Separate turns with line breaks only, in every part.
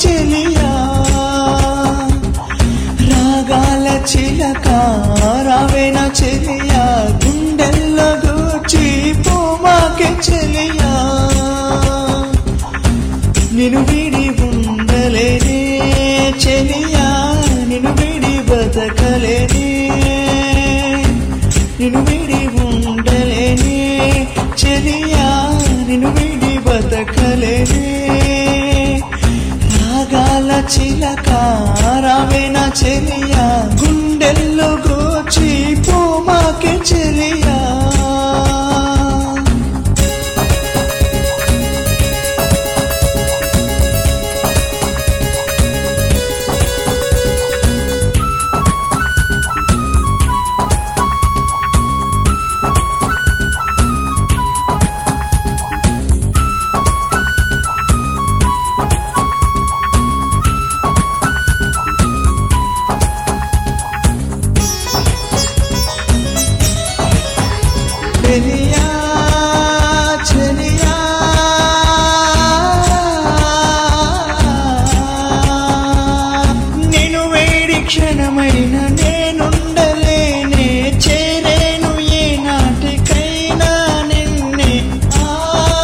చెలియా రాగాల చిలక రావేన చెలియా గుండెల్లో గూచి పోమాకే చెలియా నిన్ను విడి ఉండలేనే చెలియా నిన్ను విడి బతకలేనే నిన్ను విడి ఉండలేనే చెలియా నిన్ను విడి బతకలేనే రాగాల చిలక రావేన చెలియా గుండెల్లో గోచి పోమాకే చెలియా చెలియా చెలియా నేను వేడి క్షణమైన నేనుండలేనే చేరేను ఏ నాటికైనా నిన్నే ఆ,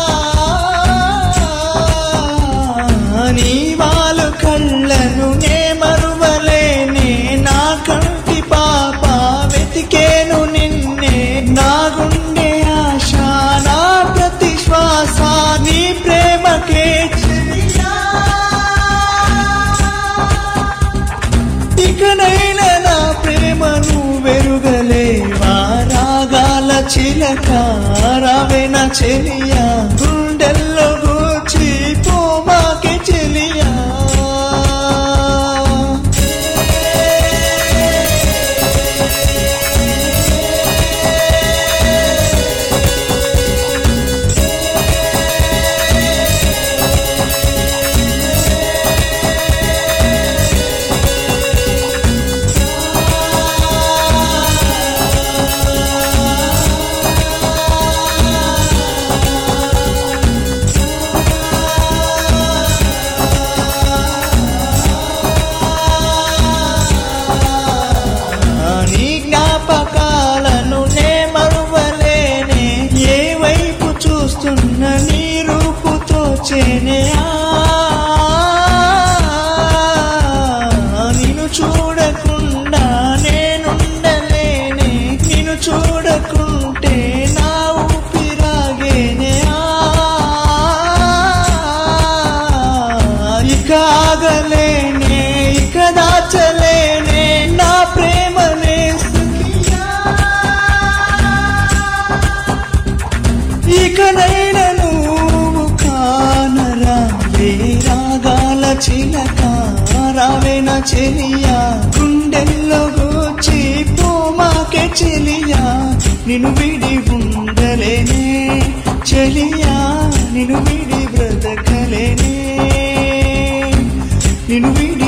నీ వాలు కళ్ళను నే మరువలేనే నా కంటి పాప వెతికేను నిన్నే నా గుండె ఆశ నా ప్రతి శ్వాస నీ ప్రేమకే చెలియా. ఇకనైనా నా ప్రేమను వెరుగలేవా రాగాల చిలక రావేన చెలియా గుండెల్లో గూచి పోమాకే చెలియా నీ జ్ఞాపకాలను నే మరువలేనే ఏ వైపు చూస్తున్న నీ రూపుతో చేనే నిన్ను చూడకుండా నేనుండలేనే నిన్ను చూడకుంటే నా ఊపిరాగేనే ఇక ఆగలేనే ఇక దాచలేనే నా ప్రేమనే సఖియా. ఇకనైనా నువ్వు కానరా ఏ రాగాల చిలక రావేన చెలియా గుండెల్లో గోచి పోమాకే చెలియా నిన్ను విడి ఉండలేనే చెలియా నిన్ను విడి బ్రతకలేనే నిన్ను విడి